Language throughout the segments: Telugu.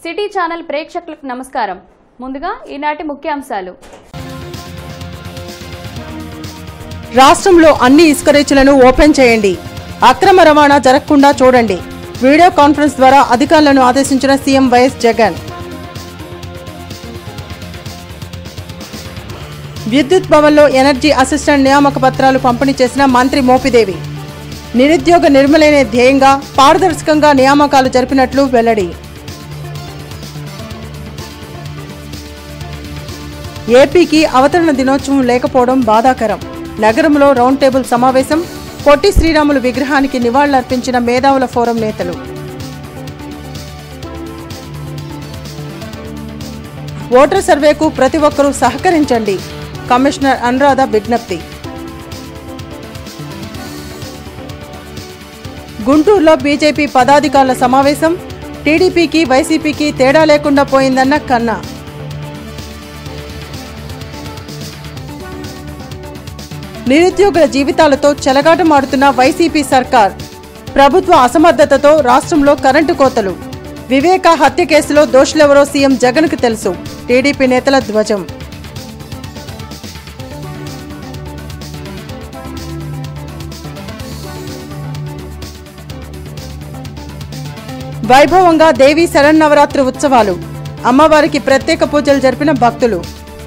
సిటీ ఛానల్ ప్రేక్షకులకు నమస్కారం ముందుగా ఈనాటి ముఖ్యాంశాలు రాష్ట్రంలో అన్ని ఇసుక రీచ్లను ఓపెన్ చేయండి అక్రమ రవాణా జరగకుండా చూడండి వీడియో కాన్ఫరెన్స్ ద్వారా అధికారులను ఆదేశించిన సీఎం వైఎస్ జగన్ విద్యుత్ భవన్లో ఎనర్జీ అసిస్టెంట్ నియామక పత్రాలు పంపిణీ చేసిన మంత్రి మోపిదేవి నిరుద్యోగ నిర్మూలనే ధ్యేయంగా పారదర్శకంగా నియామకాలు జరిపినట్లు వెల్లడి ఏపీకి అవతరణ దినోత్సవం లేకపోవడం బాధాకరం నగరంలో రౌండ్ టేబుల్ సమావేశం పొట్టి శ్రీరాములు విగ్రహానికి నివాళులర్పించిన మేధావుల ఫోరం నేతలు ఓటర్ సర్వేకు ప్రతి ఒక్కరూ సహకరించండి కమిషనర్ అనురాధ విజ్ఞప్తి గుంటూరులో బీజేపీ పదాధికారుల సమావేశం టీడీపీకి వైసీపీకి తేడా లేకుండా పోయిందన్న కన్నా నిరుద్యోగుల జీవితాలతో చెలగాటమాడుతున్న వైసీపీ సర్కార్ ప్రభుత్వ అసమర్థతతో రాష్ట్రంలో కరెంటు కోతలు వివేక హత్య కేసులో దోషులెవరో సీఎం జగన్కు తెలుసు టీడీపీ నేతల ధ్వజం వైభవంగా దేవీ శరన్నవరాత్రి ఉత్సవాలు అమ్మవారికి ప్రత్యేక పూజలు జరిపిన భక్తులు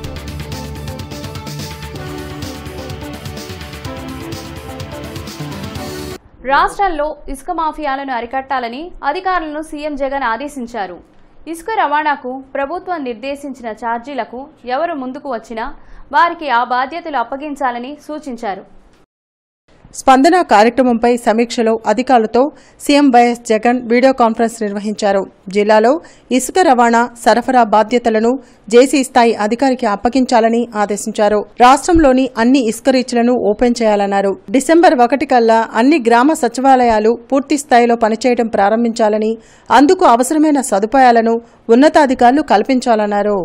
రాష్ట్రాల్లో ఇసుక మాఫియాలను అరికట్టాలని అధికారులను సీఎం జగన్ ఆదేశించారు ఇసుక రవాణాకు ప్రభుత్వం నిర్దేశించిన ఛార్జీలకు ఎవరు ముందుకు వచ్చినా వారికి ఆ బాధ్యతలు అప్పగించాలని సూచించారు స్పందన కార్యక్రమంపై సమీక్షలో అధికారులతో CM YS Jagan video conference నిర్వహించారు జిల్లాలో ఇసుక రవాణా సరఫరా బాధ్యతలను జేసీ స్థాయి అధికారికి అప్పగించాలని ఆదేశించారు రాష్ట్రంలోని అన్ని ఇసుక రీచ్లను ఓపెన్ చేయాలన్నారు డిసెంబర్ ఒకటి కల్లా అన్ని గ్రామ సచివాలయాలు పూర్తి స్థాయిలో పనిచేయడం ప్రారంభించాలని అందుకు అవసరమైన సదుపాయాలను ఉన్నతాధికారులు కల్పించాలన్నారు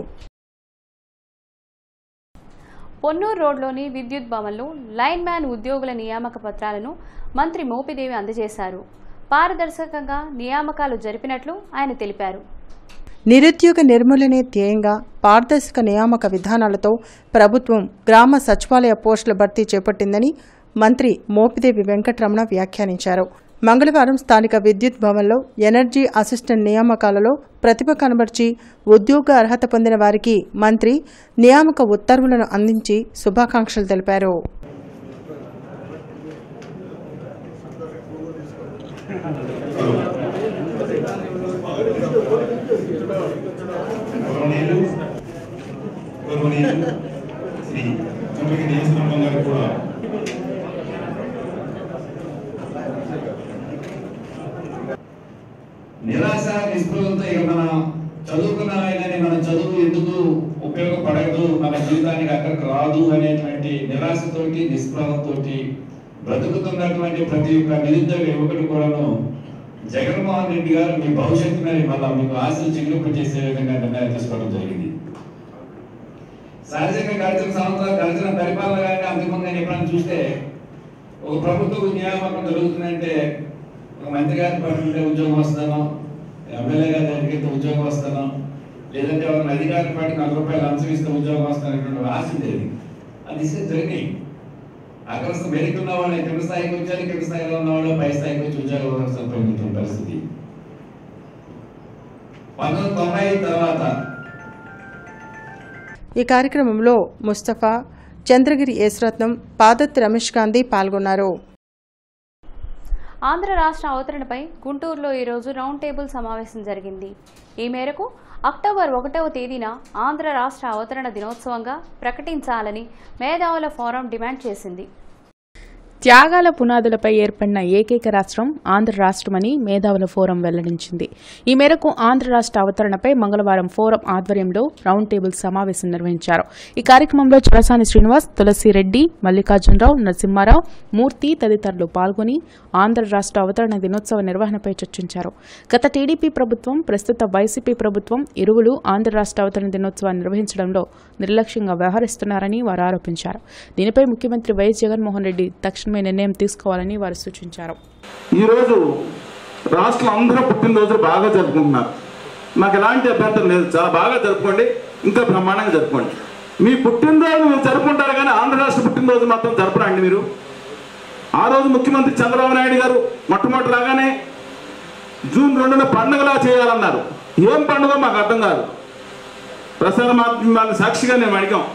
పొన్నూరు రోడ్లోని విద్యుత్ భవన్లో లైన్ మ్యాన్ ఉద్యోగుల నియామక పత్రాలను మంత్రి మోపిదేవి అందజేశారు పారదర్శకంగా నియామకాలు జరిపినట్లు ఆయన తెలిపారు నిరుద్యోగ నిర్మూలనే ధ్యేయంగా పారదర్శక నియామక విధానాలతో ప్రభుత్వం గ్రామ సచివాలయ పోస్టుల భర్తీ చేపట్టిందని మంత్రి మోపిదేవి వెంకటరమణ వ్యాఖ్యానించారు మంగళవారం స్థానిక విద్యుత్ భవన్లో ఎనర్జీ అసిస్టెంట్ నియామకాలలో ప్రతిభ కనబర్చి ఉద్యోగ అర్హత పొందిన వారికి మంత్రి నియామక ఉత్తర్వులను అందించి శుభాకాంక్షలు తెలిపారు గౌరవనీయులు గౌరవనీయులు శ్రీ కుంభకి నియసనమ్మ గారు కూడా నిరాశ నిస్పృహలతో ఇక మనం చదువుకున్నామే కానీ మన చదువు ఎందుకు ఉపయోగపడదు మన జీవితానికి అక్కడికి రాదు అనేటువంటి నిరాశతోటి నిస్పృహతోటి బ్రతుకుతున్నటువంటి ప్రతి ఒక్క నిరుద్యోగ యువకుడు కూడాను జగన్మోహన్ రెడ్డి గారు మీ భవిష్యత్తు మీద మళ్ళా మీకు ఆశలు చిగురింపు చేసే విధంగా నిర్ణయం తీసుకోవడం జరిగింది సహజంగా గడిచిన సంవత్సరాలు గడిచిన పరిపాలన కానీ అంతకుముందు నేను ఎప్పుడైనా చూస్తే ఒక ప్రభుత్వ నియామకం జరుగుతుందంటే ఒక మంత్రి గారి పట్ల ఉద్యోగం వస్తాను ఎమ్మెల్యే గారి దగ్గరికి వెళ్తే ఉద్యోగం వస్తాను లేదంటే ఎవరైనా అధికారి పార్టీ నలభై రూపాయలు అంశం ఇస్తే ఉద్యోగం వస్తానటువంటి ఆశ ఉండేది అది ఇస్తే జరిగినాయి అక్కడ మెరిట్ ఉన్న వాళ్ళు కింద స్థాయికి వచ్చారు కింద స్థాయిలో ఉన్న వాళ్ళు పై స్థాయికి వచ్చి ఉద్యోగ అవకాశాలు పొందుతున్న పరిస్థితి పంతొమ్మిది తొంభై తర్వాత ఈ కార్యక్రమంలో ముస్తఫా చంద్రగిరి యేసరత్నం పాదత్ రమేష్ గాంధీ పాల్గొన్నారు ఆంధ్ర రాష్ట్ర అవతరణపై గుంటూరులో ఈరోజు రౌండ్ టేబుల్ సమావేశం జరిగింది ఈ మేరకు అక్టోబర్ ఒకటవ తేదీన ఆంధ్ర రాష్ట్ర అవతరణ దినోత్సవంగా ప్రకటించాలని మేధావుల ఫోరం డిమాండ్ చేసింది త్యాగాల పునాదులపై ఏర్పడిన ఏకైక రాష్ట్రం ఆంధ్ర రాష్ట్రమని మేధావుల ఫోరం వెల్లడించింది ఈ మేరకు ఆంధ్ర రాష్ట్ర అవతరణపై మంగళవారం ఫోరం ఆధ్వర్యంలో రౌండ్ టేబుల్ సమావేశం నిర్వహించారు ఈ కార్యక్రమంలో చొరసాని శ్రీనివాస్ తులసిరెడ్డి మల్లికార్జునరావు నరసింహారావు మూర్తి తదితరులు పాల్గొని ఆంధ్ర రాష్ట్ర అవతరణ దినోత్సవ నిర్వహణపై చర్చించారు గత టీడీపీ ప్రభుత్వం ప్రస్తుత వైసీపీ ప్రభుత్వం ఇరువులు ఆంధ్ర రాష్ట్ర అవతరణ దినోత్సవాన్ని నిర్వహించడంలో నిర్లక్ష్యంగా వ్యవహరిస్తున్నారని వారు ఆరోపించారు దీనిపై ముఖ్యమంత్రి వైఎస్ జగన్మోహన్ రెడ్డి తక్షణమే నిర్ణయం తీసుకోవాలని వారు సూచించారు ఈరోజు రాష్ట్రం అందరూ పుట్టినరోజులు బాగా జరుపుకుంటున్నారు మాకు ఎలాంటి అభ్యంతరం లేదు చాలా బాగా జరుపుకోండి ఇంకా బ్రహ్మాండంగా జరుపుకోండి మీ పుట్టినరోజు మీరు జరుపుకుంటారు కానీ ఆంధ్ర రాష్ట్ర పుట్టినరోజు మాత్రం జరపరండి మీరు ఆ రోజు ముఖ్యమంత్రి చంద్రబాబు నాయుడు గారు మొట్టమొదటి రాగానే జూన్ రెండున పండుగలా చేయాలన్నారు ఏం పండుగ మాకు అర్థం కాదు ప్రసార మాధ్యమాల సాక్షిగా నేను అడిగాం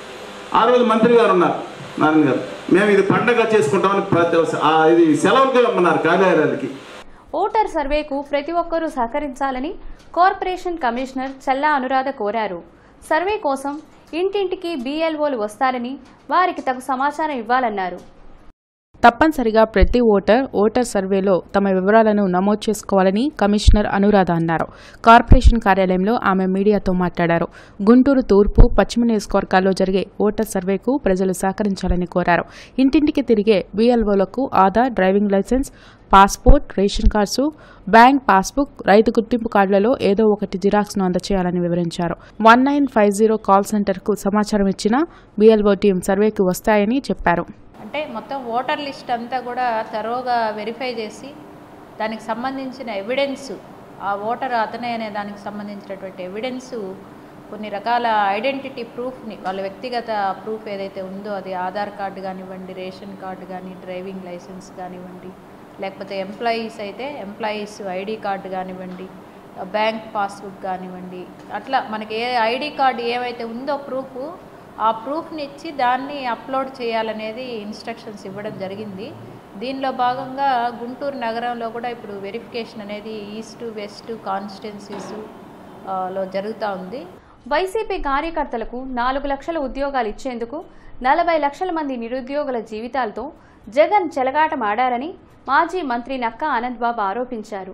ఆ రోజు మంత్రి గారు ఉన్నారు నారాయణ గారు మేము ఇది పండగ చేసుకుంటామని ప్రతి- ఆ ఇది సెలవులుగా ఉన్నారు కార్యాలయాలకి ఓటర్ సర్వేకు ప్రతి ఒక్కరూ సహకరించాలని కార్పొరేషన్ కమిషనర్ చల్లా అనురాధ కోరారు సర్వే కోసం ఇంటింటికి బీఎల్ఓలు వస్తారని వారికి తగు సమాచారం ఇవ్వాలన్నారు తప్పనిసరిగా ప్రతి ఓటర్ ఓటర్ సర్వేలో తమ వివరాలను నమోదు చేసుకోవాలని కమిషనర్ అనురాధ అన్నారు కార్పొరేషన్ కార్యాలయంలో ఆమె మీడియాతో మాట్లాడారు గుంటూరు తూర్పు పశ్చిమ నియోజకవర్గాల్లో జరిగే ఓటర్ సర్వేకు ప్రజలు సహకరించాలని కోరారు ఇంటింటికి తిరిగే బీఎల్ఓలకు Aadhaar driving licence passport ration cards bank passbook రైతు గుర్తింపు కార్డులలో ఏదో ఒకటి జిరాక్స్ను అందచేయాలని వివరించారు one nine five zero call సెంటర్కు సమాచారం ఇచ్చిన బీఎల్ఓ టీం సర్వేకు వస్తాయని చెప్పారు అంటే మొత్తం ఓటర్ లిస్ట్ అంతా కూడా తరోగా వెరిఫై చేసి దానికి సంబంధించిన ఎవిడెన్స్ ఆ ఓటర్ అతనే అనే దానికి సంబంధించినటువంటి ఎవిడెన్స్ కొన్ని రకాల ఐడెంటిటీ ప్రూఫ్ని వాళ్ళ వ్యక్తిగత ప్రూఫ్ ఏదైతే ఉందో అది ఆధార్ కార్డు కానివ్వండి రేషన్ కార్డు కానీ డ్రైవింగ్ లైసెన్స్ కానివ్వండి లేకపోతే ఎంప్లాయీస్ అయితే ఎంప్లాయీస్ ఐడి కార్డు కానివ్వండి బ్యాంక్ పాస్బుక్ కానివ్వండి అట్లా మనకి ఏ ఐడి కార్డు ఏమైతే ఉందో ప్రూఫ్ ఆ ప్రూఫ్ని ఇచ్చి దాన్ని అప్లోడ్ చేయాలనేది ఇన్స్ట్రక్షన్స్ ఇవ్వడం జరిగింది దీనిలో భాగంగా గుంటూరు నగరంలో కూడా ఇప్పుడు వెరిఫికేషన్ అనేది ఈస్ట్ వెస్ట్ కాన్స్టిట్యున్సీస్ లో జరుగుతూ ఉంది వైసీపీ కార్యకర్తలకు నాలుగు లక్షల ఉద్యోగాలు ఇచ్చేందుకు నలభై లక్షల మంది నిరుద్యోగుల జీవితాలతో జగన్ చెలగాటమాడారని మాజీ మంత్రి నక్కా ఆనందబాబు ఆరోపించారు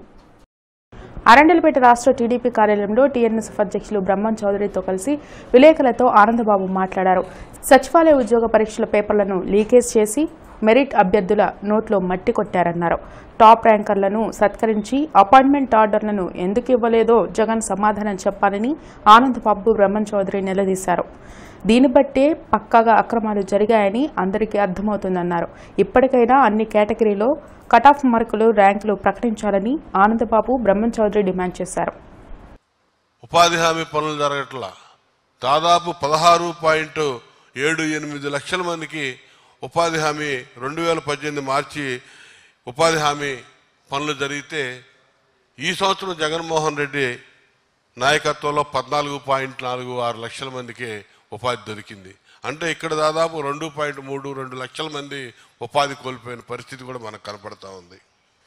అరండలపేట రాష్ట్ర టీడీపీ కార్యాలయంలో టీఎన్ఎస్ఎఫ్ అధ్యక్షులు బ్రహ్మం చౌదరితో కలిసి విలేకరులతో ఆనందబాబు మాట్లాడారు సచివాలయ ఉద్యోగ పరీక్షల పేపర్లను లీకేజ్ చేసి మెరిట్ అభ్యర్థుల నోట్లో మట్టి కొట్టారన్నారు టాప్ ర్యాంకర్లను సత్కరించి అపాయింట్మెంట్ ఆర్డర్లను ఎందుకు ఇవ్వలేదో జగన్ సమాధానం చెప్పాలని ఆనందబాబు బ్రహ్మం చౌదరి నిలదీశారు దీన్ని బట్టే పక్కాగా అక్రమాలు జరిగాయని అందరికీ అర్థమవుతుందన్నారు ఇప్పటికైనా అన్ని కేటగిరీలో కటాఫ్ మార్కులు ర్యాంకులు ప్రకటించాలని ఆనందబాబు బ్రహ్మం చౌదరి డిమాండ్ చేశారు ఉపాధి హామీ పనులు జరగట్లా దాదాపు పదహారు పాయింట్ ఏడు ఎనిమిది లక్షల మందికి ఉపాధి హామీ రెండు వేల పద్దెనిమిది మార్చి ఉపాధి హామీ పనులు జరిగితే ఈ సంవత్సరం జగన్మోహన్ రెడ్డి నాయకత్వంలో పద్నాలుగు పాయింట్ నాలుగు ఆరు లక్షల మందికి ఉపాధి దొరికింది అంటే ఇక్కడ దాదాపు రెండు పాయింట్ మూడు రెండు లక్షల మంది ఉపాధి కోల్పోయిన పరిస్థితి కూడా మనకు కనపడతా ఉంది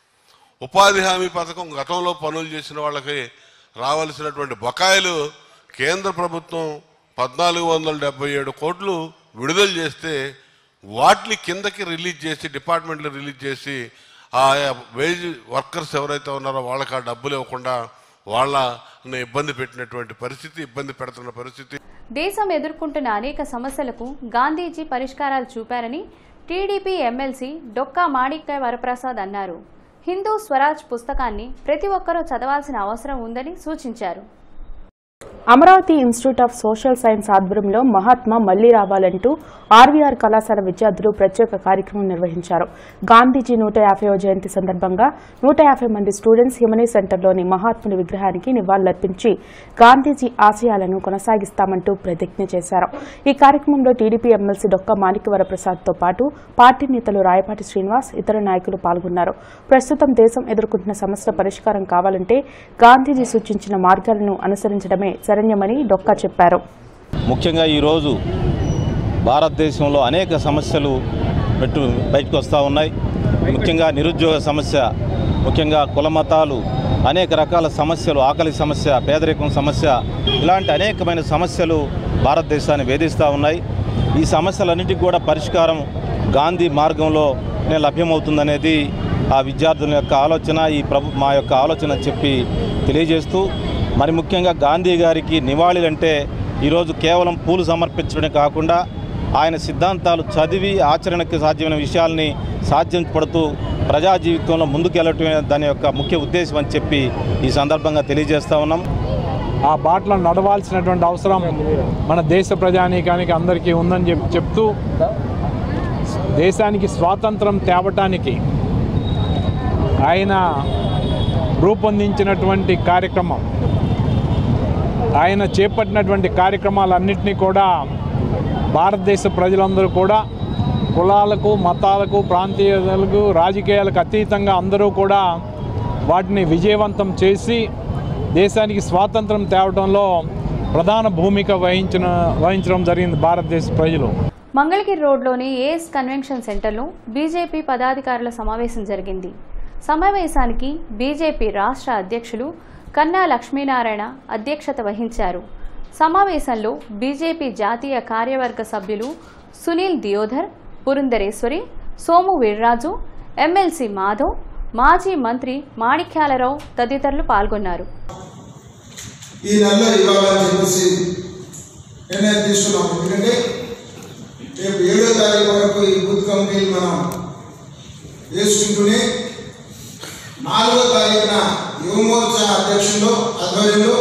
ఉపాధి హామీ పథకం గతంలో పనులు చేసిన వాళ్ళకి రావాల్సినటువంటి బకాయిలు కేంద్ర ప్రభుత్వం పద్నాలుగు వందల డెబ్బై ఏడు కోట్లు విడుదల చేస్తే వాటిని కిందకి రిలీజ్ చేసి డిపార్ట్మెంట్లు రిలీజ్ చేసి ఆ వేజ్ వర్కర్స్ ఎవరైతే ఉన్నారో వాళ్ళకి ఆ డబ్బులు ఇవ్వకుండా వాళ్ళని ఇబ్బంది పెట్టినటువంటి పరిస్థితి ఇబ్బంది పెడుతున్న పరిస్థితి దేశం ఎదుర్కొంటున్న అనేక సమస్యలకు గాంధీజీ పరిష్కారాలు చూపారని టీడీపీ ఎమ్మెల్సీ డొక్కా మాణిక్య వరప్రసాద్ అన్నారు హిందూ స్వరాజ్ పుస్తకాన్ని ప్రతి ఒక్కరూ చదవాల్సిన అవసరం ఉందని సూచించారు Amaravati institute of social science ఆధ్వర్యంలో మహాత్మా మళ్లీ రావాలంటూ ఆర్వీఆర్ కళాశాల విద్యార్థులు ప్రత్యేక కార్యక్రమం నిర్వహించారు గాంధీజీ నూట యాభైవ జయంతి సందర్భంగా నూట యాభై మంది స్టూడెంట్స్ హిమనీ సెంటర్లోని మహాత్ముని విగ్రహానికి నివాళులర్పించి గాంధీజీ ఆశయాలను కొనసాగిస్తామంటూ ప్రతిజ్ఞ చేశారు ఈ కార్యక్రమంలో టీడీపీ ఎమ్మెల్సీ డొక్క మాణిక్యవర ప్రసాద్తో పాటు పార్టీ నేతలు రాయపాటి శ్రీనివాస్ ఇతర నాయకులు పాల్గొన్నారు ప్రస్తుతం దేశం ఎదుర్కొంటున్న సమస్యల పరిష్కారం కావాలంటే గాంధీజీ సూచించిన మార్గాలను అనుసరించడమే శరణ్యమని డొక్కా చెప్పారు ముఖ్యంగా ఈరోజు భారతదేశంలో అనేక సమస్యలు పెట్టు బయటకు వస్తూ ఉన్నాయి ముఖ్యంగా నిరుద్యోగ సమస్య ముఖ్యంగా కుల మతాలు అనేక రకాల సమస్యలు ఆకలి సమస్య పేదరికం సమస్య ఇలాంటి అనేకమైన సమస్యలు భారతదేశాన్ని వేధిస్తూ ఉన్నాయి ఈ సమస్యలన్నిటికీ కూడా పరిష్కారం గాంధీ మార్గంలోనే లభ్యమవుతుందనేది ఆ విద్యార్థుల యొక్క ఆలోచన ఈ ప్రభు మా యొక్క ఆలోచన చెప్పి తెలియజేస్తూ మరి ముఖ్యంగా గాంధీ గారికి నివాళులంటే ఈరోజు కేవలం పూలు సమర్పించడమే కాకుండా ఆయన సిద్ధాంతాలు చదివి ఆచరణకు సాధ్యమైన విషయాల్ని సాధ్యం పడుతూ ప్రజా జీవితంలో ముందుకెళ్ళటమే దాని యొక్క ముఖ్య ఉద్దేశం అని చెప్పి ఈ సందర్భంగా తెలియజేస్తా ఉన్నాం ఆ బాటలో నడవాల్సినటువంటి అవసరం మన దేశ ప్రజానీకానికి అందరికీ ఉందని చెప్పి చెప్తూ దేశానికి స్వాతంత్రం తేవటానికి ఆయన రూపొందించినటువంటి కార్యక్రమం ఆయన చేపట్టినటువంటి కార్యక్రమాలన్నింటినీ కూడా భారతదేశ ప్రజలందరూ కూడా కులాలకు మతాలకు ప్రాంతీయతలకు రాజకీయాలకు అతీతంగా అందరూ కూడా వాటిని విజయవంతం చేసి దేశానికి స్వాతంత్రం తేవడంలో ప్రధాన భూమిక వహించిన వహించడం జరిగింది భారతదేశ ప్రజలు మంగళగిరి రోడ్లోని ఏఎస్ కన్వెన్షన్ సెంటర్లో బీజేపీ పదాధికారుల సమావేశం జరిగింది సమావేశానికి బీజేపీ రాష్ట్ర అధ్యక్షులు కన్నా లక్ష్మీనారాయణ అధ్యక్షత వహించారు సమావేశంలో బీజేపీ జాతీయ కార్యవర్గ సభ్యులు సునీల్ దియోధర్ పురంధరేశ్వరి సోము వీర్రాజు ఎమ్మెల్సీ మాధవ్ మాజీ మంత్రి మాణిక్యాలరావు తదితరులు పాల్గొన్నారు ఈ నెలలో ఇవ్వాలని చెప్పేసి నిర్ణయం తీసుకున్నాం ఎందుకంటే రేపు ఏడో తారీఖు వరకు ఈ బూత్ కమిటీలు మనం వేసుకుంటూనే నాలుగో తారీఖున యువమోర్చా అధ్యక్షుల్లో ఆధ్వర్యంలో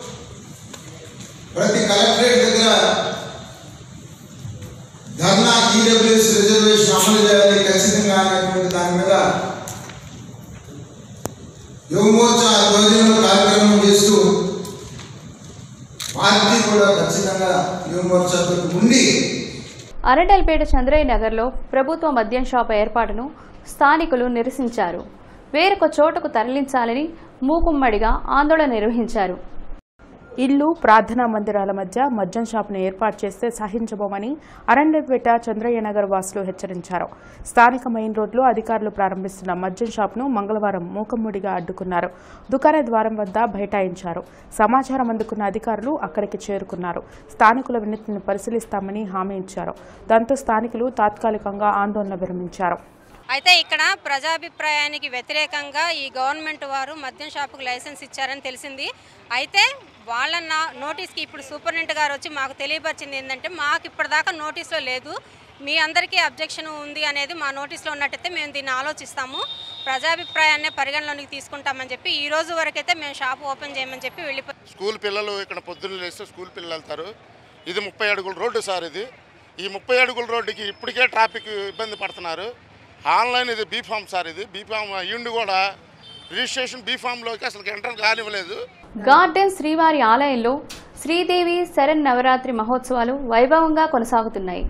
ప్రతి కలెక్టరేట్ దగ్గర ధర్నా ఈడబ్ల్యూఎస్ రిజర్వేషన్ అమలు చేయాలి ఖచ్చితంగా అనేటువంటి దాని మీద యువమోర్చా ఆధ్వర్యంలో కార్యక్రమం చేస్తూ పార్టీ కూడా ఖచ్చితంగా యువమోర్చాతో ఉండి అరడల్పేట చంద్రయ్య నగర్లో ప్రభుత్వ మద్యం షాపు ఏర్పాటును స్థానికులు నిరసించారు వేరొక చోటుకు తరలించాలని మూకుమ్మడిగా ఆందోళన నిర్వహించారు ఇల్లు ప్రార్థనా మందిరాల మధ్య మద్యం షాపును ఏర్పాటు చేస్తే సహించబోమని అరండపేట చంద్రయ్య నగర్ వాసులు హెచ్చరించారు స్థానిక మెయిన్ రోడ్లో అధికారులు ప్రారంభిస్తున్న మద్యం షాపును మంగళవారం మూకమ్ముడిగా అడ్డుకున్నారు దుకాణ ద్వారం వద్ద బైఠాయించారు సమాచారం అందుకున్న అధికారులు అక్కడికి చేరుకున్నారు స్థానికుల వినతిని పరిశీలిస్తామని హామీ ఇచ్చారు దాంతో స్థానికులు తాత్కాలికంగా ఆందోళన విరమించారు అయితే ఇక్కడ ప్రజాభిప్రాయానికి వ్యతిరేకంగా ఈ గవర్నమెంట్ వారు మద్యం షాపుకు లైసెన్స్ ఇచ్చారని తెలిసింది అయితే వాళ్ళ నా నోటీస్కి ఇప్పుడు సూపరింటెండెంట్ గారు వచ్చి మాకు తెలియపరిచింది ఏంటంటే మాకు ఇప్పటిదాకా నోటీస్లో లేదు మీ అందరికీ అబ్జెక్షన్ ఉంది అనేది మా నోటీస్లో ఉన్నట్టయితే మేము దీన్ని ఆలోచిస్తాము ప్రజాభిప్రాయాన్ని పరిగణలోనికి తీసుకుంటామని చెప్పి ఈ రోజు వరకైతే మేము షాప్ ఓపెన్ చేయమని చెప్పి వెళ్ళిపో స్కూల్ పిల్లలు ఇక్కడ పొద్దున్న లేస్తే స్కూల్ పిల్లలు వెళ్తారు ఇది ముప్పై అడుగుల రోడ్డు సార్ ఇది ఈ ముప్పై అడుగుల రోడ్డుకి ఇప్పటికే ట్రాఫిక్ ఇబ్బంది పడుతున్నారు ఆన్లైన్ ఇది బీఫామ్ సార్ ఇది బీఫామ్ అయ్యుండి కూడా రిజిస్ట్రేషన్ బీఫామ్లోకి అసలు ఎంటర్ కానివ్వలేదు గార్డెన్ శ్రీవారి ఆలయంలో శ్రీదేవి శరణ్ నవరాత్రి మహోత్సవాలు వైభవంగా కొనసాగుతున్నాయి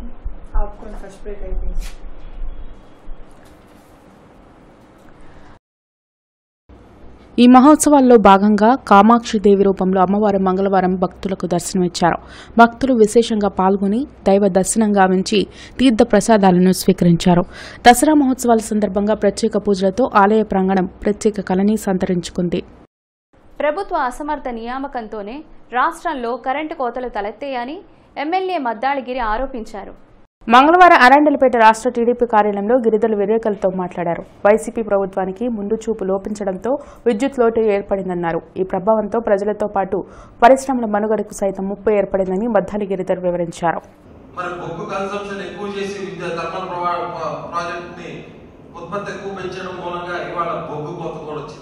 ఈ మహోత్సవాల్లో భాగంగా కామాక్షి దేవి రూపంలో అమ్మవారు మంగళవారం భక్తులకు దర్శనమిచ్చారు భక్తులు విశేషంగా పాల్గొని దైవ దర్శనం గావించి తీర్థ ప్రసాదాలను స్వీకరించారు దసరా మహోత్సవాల సందర్భంగా ప్రత్యేక పూజలతో ఆలయ ప్రాంగణం ప్రత్యేక కళని సంతరించుకుంది ప్రభుత్వ అసమర్థ నియామకంతోనే రాష్ట్రంలో కరెంటు కోతలు తలెత్తాయని ఎమ్మెల్యే మద్దాళగిరి ఆరోపించారు మంగళవారం అరండలపేట రాష్ట్ర టీడీపీ కార్యాలయంలో గిరిజల విలేకరులతో మాట్లాడారు వైసీపీ ప్రభుత్వానికి ముందు చూపు లోపించడంతో విద్యుత్ లోటు ఏర్పడిందన్నారు ఈ ప్రభావంతో ప్రజలతో పాటు పరిశ్రమల మనుగడకు సైతం ముప్పు ఏర్పడిందని మద్దాలి గిరిధర్ వివరించారు మరి బొగ్గు కన్సంప్షన్ ఎక్కువ చేసి విద్యా థర్మల్ ప్రాజెక్ట్ ని ఉత్పత్తి ఎక్కువ పెంచడం మూలంగా ఇవాళ బొగ్గు కొరత కూడా వచ్చింది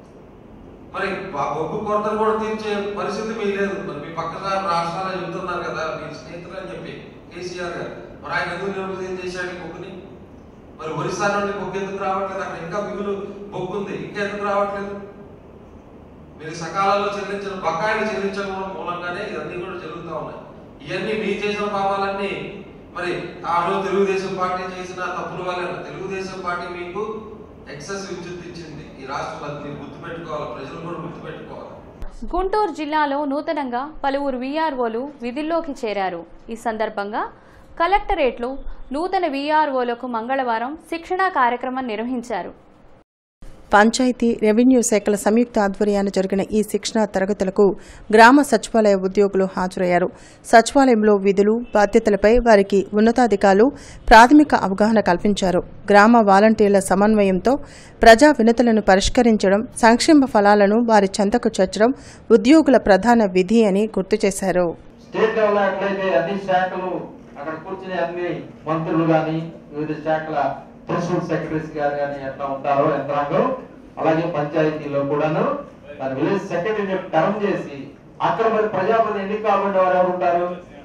మరి ఆ బొగ్గు కొరతను కూడా తీర్చే పరిస్థితి మీ లేదు మరి మీ పక్క రాష్ట్రాలు చెబుతున్నారు కదా మీ స్నేహితులు అని చెప్పి కేసీఆర్ గారు మరి ఆయన ఎందుకు నిరుపేదం చేశాడు ఈ బొగ్గుని మరి ఒరిస్సా నుండి బొగ్గు ఎందుకు రావట్లేదు అక్కడ ఇంకా మిగులు బొగ్గు ఉంది ఇంకా ఎందుకు రావట్లేదు మీరు సకాలంలో చెల్లించిన బకాయిలు చెల్లించడం మూలంగానే ఇవన్నీ కూడా జరుగుతూ ఉన్నాయి ఇవన్నీ మీ చేసిన పాపాలన్నీ మరి ఆ రోజు తెలుగుదేశం పార్టీ చేసిన తప్పుల వల్ల తెలుగుదేశం పార్టీ మీకు ఎక్సెస్ విద్యుత్ ఇచ్చింది ఈ రాష్ట్రంలో అది మీరు గుర్తుపెట్టుకోవాలి ప్రజలు కూడా గుర్తుపెట్టుకోవాలి గుంటూరు జిల్లాలో నూతనంగా పలువురు వీఆర్ఓలు విధుల్లోకి చేరారు ఈ సందర్భంగా కలెక్టరేట్లో నూతన వీఆర్ఓలకు మంగళవారం శిక్షణా కార్యక్రమం నిర్వహించారు పంచాయతీ రెవెన్యూ శాఖల సంయుక్త ఆధ్వర్యాన జరిగిన ఈ శిక్షణా తరగతులకు గ్రామ సచివాలయ ఉద్యోగులు హాజరయ్యారు సచివాలయంలో విధులు బాధ్యతలపై వారికి ఉన్నతాధికారులు ప్రాథమిక అవగాహన కల్పించారు గ్రామ వాలంటీర్ల సమన్వయంతో ప్రజా వినతులను పరిష్కరించడం సంక్షేమ ఫలాలను వారి చెంతకు చేర్చడం ఉద్యోగుల ప్రధాన విధి అని గుర్తు చేశారు స్టేట్ లెవెల్ ఎట్లయితే అన్ని శాఖలు అక్కడ కూర్చుని అన్ని మంత్రులు కానీ వివిధ శాఖల ప్రిన్సిపల్ సెక్రటరీస్ గారు కానీ ఎట్లా ఉంటారో యంత్రాంగం అలాగే పంచాయతీలో కూడాను మన విలేజ్ సెక్రటరీని టర్మ్ చేసి అక్కడ మరి ప్రజాపతి ఎన్నిక కాబట్టి వారు ఎవరు ఉంటారు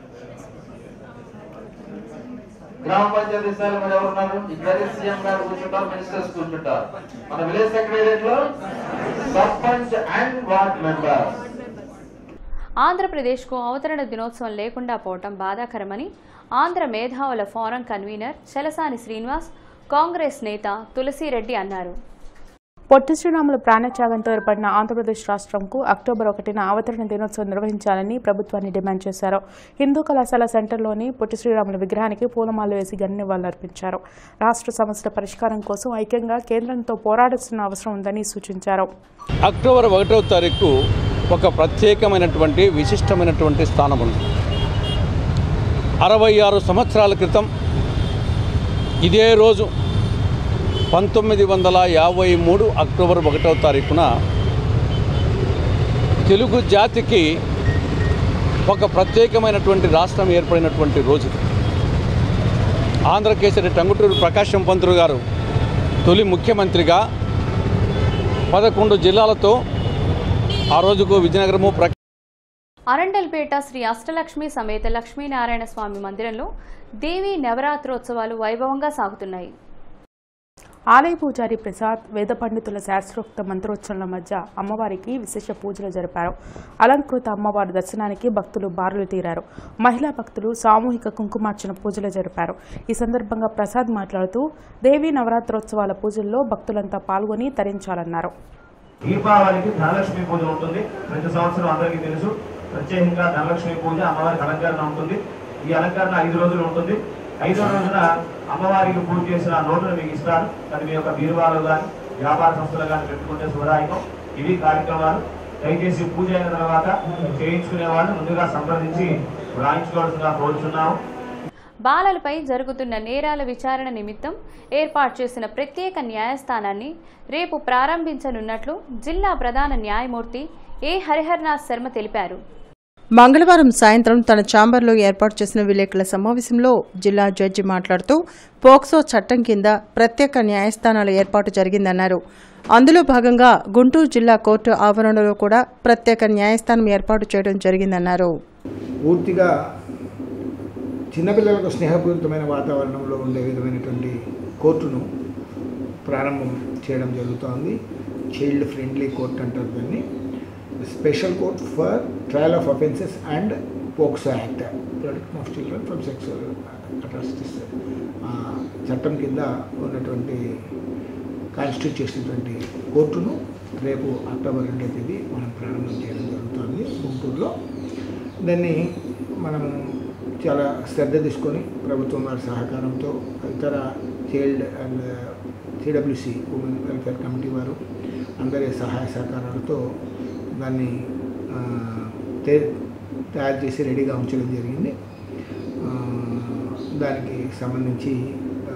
గ్రామ పంచాయతీ స్థాయిలో మరి ఎవరు ఉన్నారు ఇక్కడే సీఎం గారు కూర్చుంటారు మినిస్టర్స్ కూర్చుంటారు మన విలేజ్ సెక్రటరియట్ లో సర్పంచ్ అండ్ వార్డ్ మెంబర్స్ ఆంధ్రప్రదేశ్కు అవతరణ దినోత్సవం లేకుండా పోవటం బాధాకరమని ఆంధ్ర మేధావుల ఫోరం కన్వీనర్ చలసాని శ్రీనివాస్ కాంగ్రెస్ నేత తులసిరెడ్డి అన్నారు పొట్టి శ్రీరాములు ప్రాణత్యాగంతో ఏర్పడిన ఆంధ్రప్రదేశ్ రాష్ట్రంకు అక్టోబర్ ఒకటిన అవతరణ దినోత్సవం నిర్వహించాలని ప్రభుత్వాన్ని డిమాండ్ చేశారు హిందూ కళాశాల సెంటర్లోని పొట్టి శ్రీరాములు విగ్రహానికి పూలమాలలు వేసి నివాళులర్పించారు రాష్ట్ర సమస్యల పరిష్కారం కోసం ఐక్యంగా కేంద్రంతో పోరాడాల్సిన అవసరం ఉందని సూచించారు అక్టోబర్ ఒకటవ తారీఖు ఒక ప్రత్యేకమైనటువంటి విశిష్టమైనటువంటి స్థానం ఉంది అరవై ఆరు సంవత్సరాల క్రితం ఇదే రోజు పంతొమ్మిది వందల యాభై మూడు అక్టోబర్ ఒకటవ తారీఖున తెలుగు జాతికి ఒక ప్రత్యేకమైనటువంటి రాష్ట్రం ఏర్పడినటువంటి రోజు ఇది. ఆంధ్రకేసరి టంగుటూరు ప్రకాశం పంతులు గారు తొలి ముఖ్యమంత్రిగా పదకొండు జిల్లాలతో ఆ రోజుకు విజయనగరము ప్ర అరండల్పేట శ్రీ అష్టలక్ష్మి సమేత లక్ష్మీనారాయణ స్వామి మందిరంలో దేవీ నవరాత్రోత్సవాలు వైభవంగా సాగుతున్నాయి ఆలయ పూజారి ప్రసాద్ వేద పండితుల శాస్త్రోక్త మంత్రోచ్చరణల మధ్య అమ్మవారికి విశేష పూజలు జరిపారు అలంకృత అమ్మవారి దర్శనానికి భక్తులు బారులు తీరారు మహిళా భక్తులు సామూహిక కుంకుమార్చన పూజలు జరిపారు ఈ సందర్భంగా ప్రసాద్ మాట్లాడుతూ దేవీ నవరాత్రోత్సవాల పూజల్లో భక్తులంతా పాల్గొని తరించాలన్నారు దీపావళికి ధనలక్ష్మి పూజ ఉంటుంది ప్రతి సంవత్సరం అందరికీ తెలుసు ప్రత్యేకంగా ధనలక్ష్మి పూజ అమ్మవారికి అలంకరణ ఉంటుంది ఈ అలంకరణ ఐదు రోజులు ఉంటుంది ఐదో రోజున అమ్మవారికి పూజ చేసిన నోటును మీకు ఇస్తారు అది మీ యొక్క బీరువాలో కానీ వ్యాపార సంస్థలు కానీ పెట్టుకుంటే శుభదాయకం ఇవి కార్యక్రమాలు దయచేసి పూజ అయిన తర్వాత చేయించుకునే వాళ్ళు ముందుగా సంప్రదించి వ్రాయించుకోవాల్సిందిగా కోరుచున్నాము బాలలపై జరుగుతున్న నేరాల విచారణ నిమిత్తం ఏర్పాటు చేసిన ప్రత్యేక న్యాయస్థానాన్ని రేపు ప్రారంభించనున్నట్లు జిల్లా ప్రధాన న్యాయమూర్తి ఏ హరిహర్నాథ్ శర్మ తెలిపారు మంగళవారం సాయంత్రం తన ఛాంబర్లో ఏర్పాటు చేసిన విలేకరుల సమావేశంలో జిల్లా జడ్జి మాట్లాడుతూ పోక్సో చట్టం కింద ప్రత్యేక న్యాయస్థానాల ఏర్పాటు జరిగిందన్నారు అందులో భాగంగా గుంటూరు జిల్లా కోర్టు ఆవరణలో కూడా ప్రత్యేక న్యాయస్థానం ఏర్పాటు చేయడం జరిగిందన్నారు పూర్తిగా చిన్నపిల్లలకు స్నేహపూరితమైన వాతావరణంలో ఉండే విధమైనటువంటి కోర్టును ప్రారంభం చేయడం జరుగుతోంది చైల్డ్ ఫ్రెండ్లీ కోర్ట్ అంటారు దాన్ని special court for trial of offences and POCSO act protection of children from sexual atrocities చట్టం కింద ఉన్నటువంటి కాన్స్టిట్యూట్ చేసినటువంటి కోర్టును రేపు అక్టోబర్ రెండో తేదీ మనం ప్రారంభం చేయడం జరుగుతుంది గుంటూరులో దాన్ని మనం చాలా శ్రద్ధ తీసుకొని ప్రభుత్వం వారి సహకారంతో ఇతర child and CWC women welfare committee వారు అందరి సహాయ సహకారాలతో దాన్ని ఆ, తే- తయారు చేసి రెడీగా ఉంచడం జరిగింది ఆ, దానికి సంబంధించి ఆ,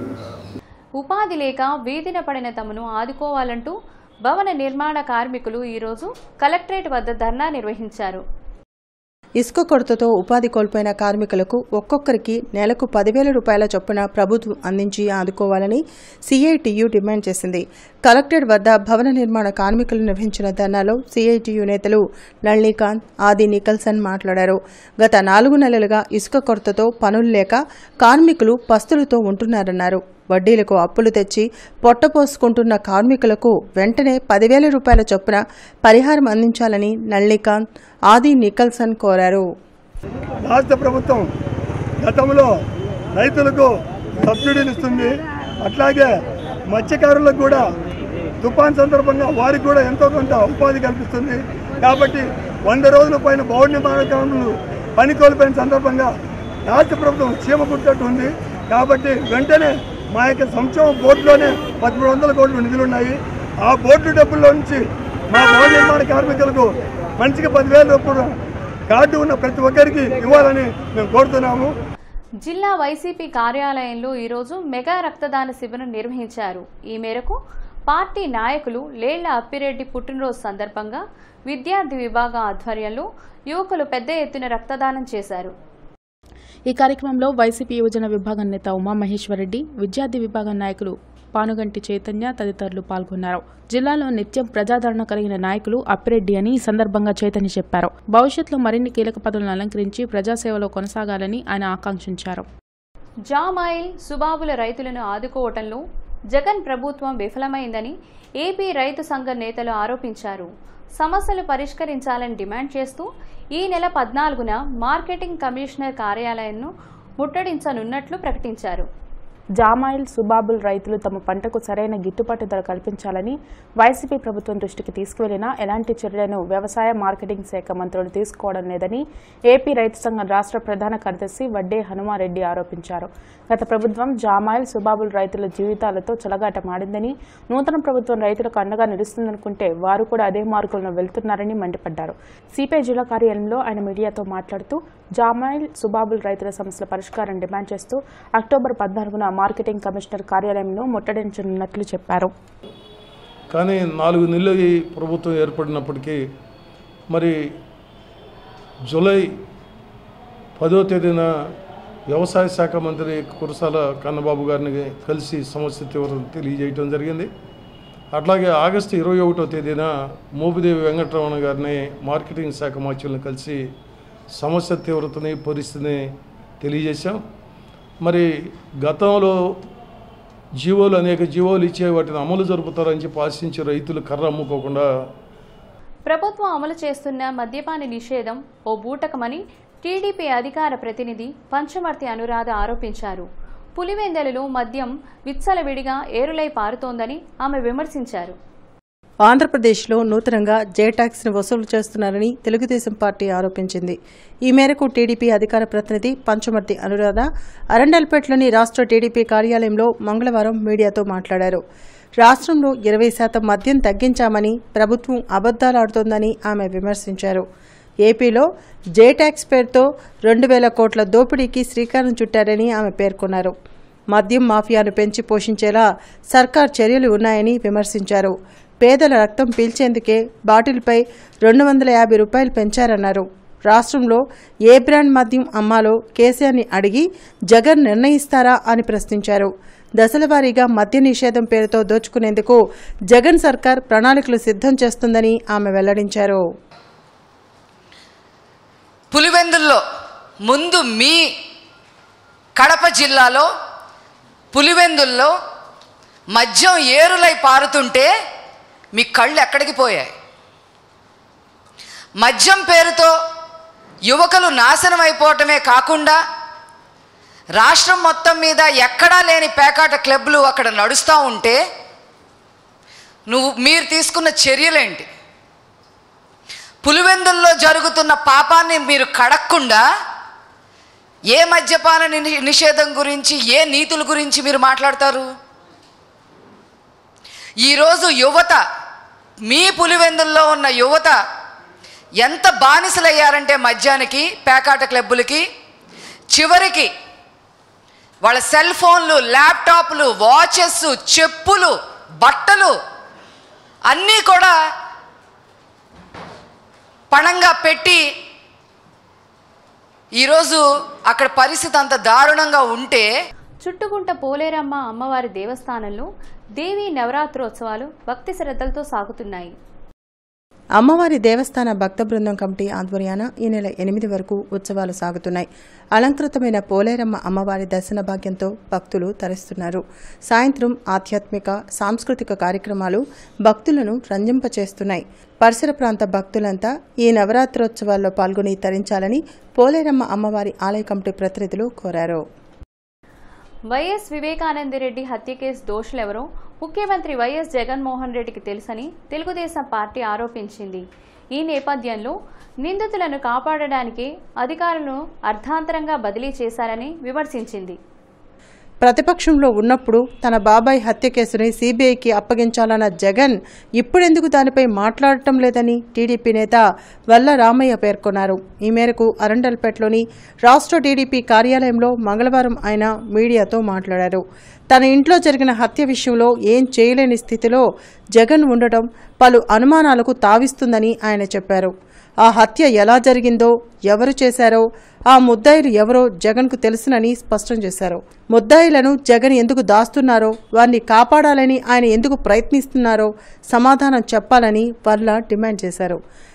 ఉపాధి లేక వీధిన పడిన తమను ఆదుకోవాలంటూ భవన నిర్మాణ కార్మికులు ఈరోజు కలెక్టరేట్ వద్ద ధర్నా నిర్వహించారు ఇసుక కొరతతో ఉపాధి కోల్పోయిన కార్మికులకు ఒక్కొక్కరికి నెలకు పదివేల రూపాయల చొప్పున ప్రభుత్వం అందించి ఆదుకోవాలని సిఐటియు డిమాండ్ చేసింది కలెక్టరేట్ వద్ద భవన నిర్మాణ కార్మికులు నిర్వహించిన ధర్నాలో సిఐటియు నేతలు నళినీకాంత్ ఆది నికల్సన్ మాట్లాడారు గత నాలుగు నెలలుగా ఇసుక కొరతతో పనులు లేక కార్మికులు పస్తులతో ఉంటున్నారన్నారు వడ్డీలకు అప్పులు తెచ్చి పొట్టపోసుకుంటున్న కార్మికులకు వెంటనే పదివేల రూపాయల చొప్పున పరిహారం అందించాలని నళినీకాంత్ ఆది నికల్సన్ కోరారు రాష్ట్ర ప్రభుత్వం గతంలో రైతులకు సబ్సిడీలు ఇస్తుంది అట్లాగే మత్స్యకారులకు కూడా తుఫాన్ సందర్భంగా వారికి కూడా ఎంతో కొంత ఉపాధి కల్పిస్తుంది కాబట్టి వంద రోజుల పైన భవన నిర్మాణ కార్మికులు పని కోల్పోయిన సందర్భంగా రాష్ట్ర ప్రభుత్వం చీమ పుట్టినట్టు ఉంది కాబట్టి వెంటనే మా యొక్క సంక్షేమ బోర్డులోనే పదమూడు వందల కోట్ల నిధులున్నాయి ఆ బోర్డు డబ్బుల్లో నుంచి మా భవన నిర్మాణ కార్మికులకు మనిషికి పదివేల రూపాయలు కార్డు ఉన్న ప్రతి ఒక్కరికి ఇవ్వాలని మేము కోరుతున్నాము జిల్లా వైసీపీ కార్యాలయంలో ఈరోజు మెగా రక్తదాన శిబిరం నిర్వహించారు ఈ మేరకు పార్టీ నాయకులు లేళ్ల అప్పిరెడ్డి పుట్టినరోజు సందర్భంగా విద్యార్థి విభాగం ఆధ్వర్యంలో యువకులు పెద్ద ఎత్తున రక్తదానం చేశారు ఈ కార్యక్రమంలో వైసీపీ యువజన విభాగం నేత ఉమామహేశ్వరరెడ్డి విద్యార్థి విభాగం నాయకులు పానుగంటి చైతన్య తదితరులు పాల్గొన్నారు జిల్లాలో నిత్యం ప్రజాదరణ కలిగిన నాయకులు అప్పిరెడ్డి అని ఈ సందర్భంగా చైతన్య చెప్పారు భవిష్యత్తులో మరిన్ని కీలక పదవులను అలంకరించి ప్రజాసేవలో కొనసాగాలని ఆయన ఆకాంక్షించారు జామాయిల్ సుబాబుల రైతులను ఆదుకోవటంలో జగన్ ప్రభుత్వం విఫలమైందని ఏపీ రైతు సంఘ నేతలు ఆరోపించారు సమస్యలు పరిష్కరించాలని డిమాండ్ చేస్తూ ఈ నెల పద్నాలుగున మార్కెటింగ్ కమిషనర్ కార్యాలయంను ముట్టడించనున్నట్లు ప్రకటించారు జామాయిల్ సుబాబుల్ రైతులు తమ పంటకు సరైన గిట్టుబాటు ధర కల్పించాలని వైసీపీ ప్రభుత్వం దృష్టికి తీసుకువెళ్లినా ఎలాంటి చర్యలను వ్యవసాయ మార్కెటింగ్ శాఖ మంత్రులు తీసుకోవడం లేదని ఏపీ రైతు సంఘం రాష్ట్ర ప్రధాన కార్యదర్శి వడ్డే హనుమారెడ్డి ఆరోపించారు గత ప్రభుత్వం జామాయిల్ సుబాబుల్ రైతుల జీవితాలతో చెలగాటమాడిందని నూతన ప్రభుత్వం రైతులకు అండగా నిలుస్తుందనుకుంటే వారు కూడా అదే మార్గంలో వెళ్తున్నారని మండిపడ్డారు సిపిఐ జిల్లా కార్యాలయంలో ఆయన మీడియాతో మాట్లాడుతూ జామాయిల్ సుబాబుల్ రైతుల సమస్యల పరిష్కారం డిమాండ్ చేస్తూ అక్టోబర్ పద్నాలుగున మార్కెటింగ్ కమిషనర్ కార్యాలయంలో ముట్టడించనున్నట్లు చెప్పారు కానీ నాలుగు నెలలు ఈ ప్రభుత్వం ఏర్పడినప్పటికీ మరి జూలై పదో తేదీన వ్యవసాయ శాఖ మంత్రి కురసాల కన్నబాబు గారిని కలిసి సమస్య తీవ్రత తెలియజేయటం జరిగింది అట్లాగే ఆగస్టు ఇరవై ఒకటో తేదీన మోపిదేవి వెంకటరమణ గారిని మార్కెటింగ్ శాఖ మాచులను కలిసి సమస్య తీవ్రతని పరిస్థితిని తెలియజేశాం మరి గతంలో జీవోలు అనేక జీవోలు ఇచ్చే వాటిని అమలు జరుపుతారని చెప్పి ఆశించి రైతులు కర్ర అమ్ముకోకుండా ప్రభుత్వం అమలు చేస్తున్న మద్యపాన నిషేధం ఓ బూటకమని టీడీపీ అధికార ప్రతినిధి పంచమర్తి అనురాధ ఆరోపించారు పులివెందెలలో మద్యం విచ్చలవిడిగా ఏరులై పారుతోందని ఆమె విమర్శించారు ఆంధ్రప్రదేశ్లో నూతనంగా జే ట్యాక్స్ను వసూలు చేస్తున్నారని తెలుగుదేశం పార్టీ ఆరోపించింది ఈ మేరకు టీడీపీ అధికార ప్రతినిధి పంచమర్తి అనురాధ అరండల్పేటలోని రాష్ట్ర టీడీపీ కార్యాలయంలో మంగళవారం మీడియాతో మాట్లాడారు రాష్ట్రంలో ఇరవై శాతం మద్యం తగ్గించామని ప్రభుత్వం అబద్దాలాడుతోందని ఆమె విమర్శించారు ఏపీలో జే ట్యాక్స్ పేరుతో రెండు వేల కోట్ల దోపిడీకి శ్రీకారం చుట్టారని ఆమె పేర్కొన్నారు మద్యం మాఫియాను పెంచి పోషించేలా సర్కార్ చర్యలు ఉన్నాయని విమర్శించారు పేదల రక్తం పీల్చేందుకే బాటిల్పై రెండు వందల యాభై రూపాయలు పెంచారన్నారు రాష్ట్రంలో ఏ బ్రాండ్ మద్యం అమ్మాలో కేసీఆర్ని అడిగి జగన్ నిర్ణయిస్తారా అని ప్రశ్నించారు దశలవారీగా మద్య నిషేధం పేరుతో దోచుకునేందుకు జగన్ సర్కార్ ప్రణాళికలు సిద్ధం చేస్తుందని ఆమె వెల్లడించారు పులివెందుల్లో ముందు మీ కడప జిల్లాలో పులివెందుల్లో మద్యం ఏరులై పారుతుంటే మీ కళ్ళు ఎక్కడికి పోయాయి మద్యం పేరుతో యువకులు నాశనం అయిపోవటమే కాకుండా రాష్ట్రం మొత్తం మీద ఎక్కడా లేని పేకాట క్లబ్లు అక్కడ నడుస్తూ ఉంటే నువ్వు మీరు తీసుకున్న చర్యలేంటి పులివెందుల్లో జరుగుతున్న పాపాన్ని మీరు కడక్కుండా ఏ మద్యపాన ని- నిషేధం గురించి ఏ నీతుల గురించి మీరు మాట్లాడతారు ఈరోజు యువత మీ పులివెందుల్లో ఉన్న యువత ఎంత బానిసలయ్యారంటే మద్యానికి పేకాట క్లబ్బులకి చివరికి వాళ్ళ సెల్ ఫోన్లు ల్యాప్టాప్లు వాచెస్ చెప్పులు బట్టలు అన్నీ కూడా పణంగా పెట్టి ఈరోజు అక్కడ పరిస్థితి అంత దారుణంగా ఉంటే చుట్టుకుంట పోలేరమ్మ అమ్మవారి దేవస్థానంలో దేవీ నవరాత్రోత్సవాలు భక్తి శ్రద్ధలతో సాగుతున్నాయి అమ్మవారి దేవస్థాన భక్త బృందం కమిటీ ఆధ్వర్యాన ఈ నెల ఎనిమిది వరకు ఉత్సవాలు సాగుతున్నాయి అలంకృతమైన పోలేరమ్మ అమ్మవారి దర్శన భాగ్యంతో భక్తులు తరిస్తున్నారు సాయంత్రం ఆధ్యాత్మిక సాంస్కృతిక కార్యక్రమాలు భక్తులను రంజింపచేస్తున్నాయి పరిసర ప్రాంత భక్తులంతా ఈ నవరాత్రోత్సవాల్లో పాల్గొని తరించాలని పోలేరమ్మ అమ్మవారి ఆలయ కమిటీ ప్రతినిధులు కోరారు వైఎస్ వివేకానందరెడ్డి హత్య కేసు దోషులెవరో ముఖ్యమంత్రి వైఎస్ జగన్మోహన్ రెడ్డికి తెలుసని తెలుగుదేశం పార్టీ ఆరోపించింది ఈ నేపథ్యంలో నిందితులను కాపాడడానికే అధికారులను అర్ధాంతరంగా బదిలీ చేశారని విమర్శించింది ప్రతిపక్షంలో ఉన్నప్పుడు తన బాబాయ్ హత్య కేసుని సీబీఐకి అప్పగించాలన్న జగన్ ఇప్పుడెందుకు దానిపై మాట్లాడటం లేదని టీడీపీ నేత వల్ల రామయ్య పేర్కొన్నారు ఈ మేరకు అరండల్పేటలోని రాష్ట్ర టీడీపీ కార్యాలయంలో మంగళవారం ఆయన మీడియాతో మాట్లాడారు తన ఇంట్లో జరిగిన హత్య విషయంలో ఏం చేయలేని స్థితిలో జగన్ ఉండటం పలు అనుమానాలకు తావిస్తుందని ఆయన చెప్పారు ఆ హత్య ఎలా జరిగిందో ఎవరు చేశారో ఆ ముద్దాయిలు ఎవరో జగన్కు తెలుసునని స్పష్టం చేశారు ముద్దాయిలను జగన్ ఎందుకు దాస్తున్నారో వారిని కాపాడాలని ఆయన ఎందుకు ప్రయత్నిస్తున్నారో సమాధానం చెప్పాలని వర్ల డిమాండ్ చేశారు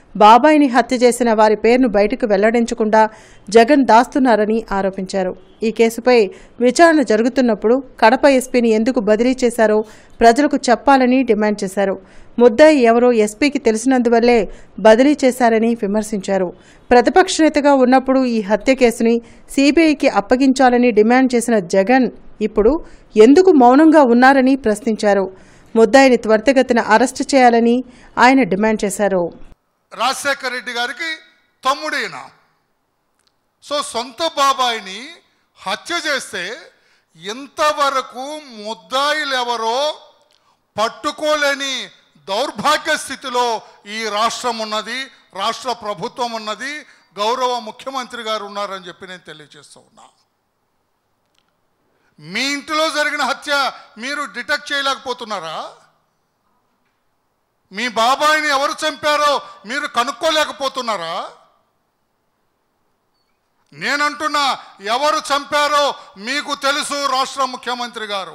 బాబాయిని హత్య చేసిన వారి పేరును బయటకు వెల్లడించకుండా జగన్ దాస్తున్నారని ఆరోపించారు ఈ కేసుపై విచారణ జరుగుతున్నప్పుడు కడప ఎస్పీని ఎందుకు బదిలీ చేశారో ప్రజలకు చెప్పాలని డిమాండ్ చేశారు ముద్దాయి ఎవరో ఎస్పీకి తెలిసినందువల్లే బదిలీ చేశారని విమర్శించారు ప్రతిపక్ష నేతగా ఉన్నప్పుడు ఈ హత్య కేసుని సీబీఐకి అప్పగించాలని డిమాండ్ చేసిన జగన్ ఇప్పుడు ఎందుకు మౌనంగా ఉన్నారని ప్రశ్నించారు ముద్దాయిని త్వరితగతిన అరెస్టు చేయాలని ఆయన డిమాండ్ చేశారు రాజశేఖర రెడ్డి గారికి తమ్ముడైన సో సొంత బాబాయిని హత్య చేస్తే ఎంతవరకు ముద్దాయిలు ఎవరో పట్టుకోలేని దౌర్భాగ్య స్థితిలో ఈ రాష్ట్రం ఉన్నది రాష్ట్ర ప్రభుత్వం ఉన్నది గౌరవ ముఖ్యమంత్రి గారు ఉన్నారని చెప్పి నేను తెలియజేస్తూ ఉన్నా మీ ఇంటిలో జరిగిన హత్య మీరు డిటెక్ట్ చేయలేకపోతున్నారా మీ బాబాయిని ఎవరు చంపారో మీరు కనుక్కోలేకపోతున్నారా నేనంటున్నా ఎవరు చంపారో మీకు తెలుసు రాష్ట్ర ముఖ్యమంత్రి గారు